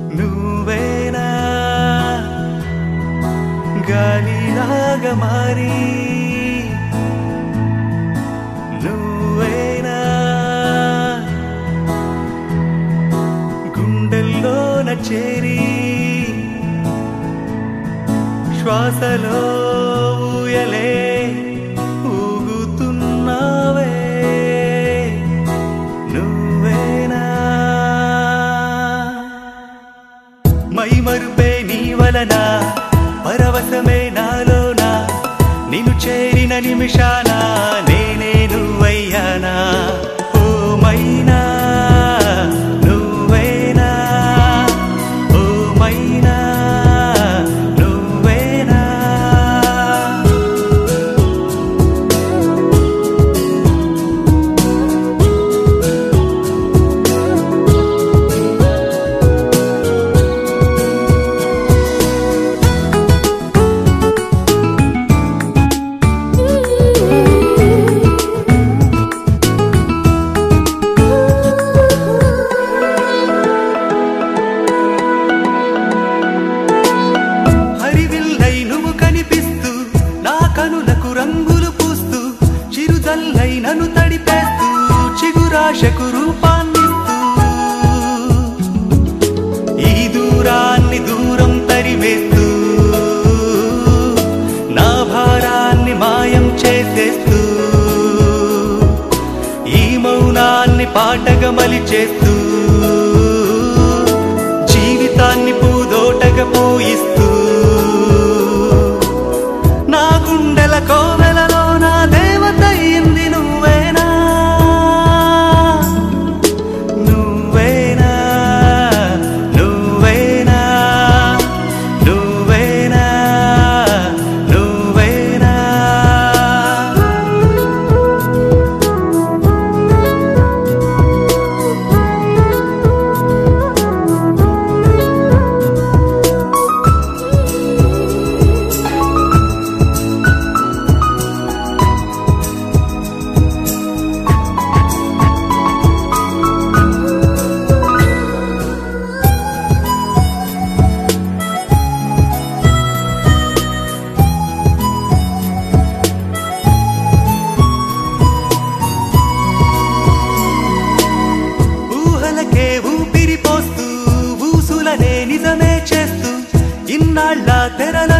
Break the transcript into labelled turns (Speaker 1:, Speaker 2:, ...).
Speaker 1: నువ్వేనా గాలిలాగా మారి నువ్వేనా గుండెల్లోన చేరి శ్వాసలో ఊయలే ఊగుతున్నావే నువ్వేనా మై మరుపే నీ వలన పరవశమే నాలోన నిన్ను చేరిన నిమిషాన నేనే నువ్వయ్యానా ఓ మైనా నువ్వేనా ఓ మైనా నువ్వేనా హరివిల్లై నువ్వు కనిపిస్తూ నా కనులకు రంగులు పూస్తూ చిరుజల్లై నన్ను తడిపేస్తూ చిగురాశకు రూపాన్నిస్తూ ఈ దూరాన్ని దూరం తరివేస్తూ నా భారాన్ని మాయం చేసేస్తూ ఈ మౌనాన్ని పాటగా మలిచేస్తూ జీవితాన్ని పూదోటగా పోయిస్తూ నా గుండెల కోవెలలో నా దేవత అయింది నువ్వేనా నువ్వేనా నువ్వేనా నువ్వేనా నువ్వేనా ఊహలకే ఊపిరి పోస్తూ ఊసులనే నిజమే చేస్తూ ఇన్నాళ్ళ తెరల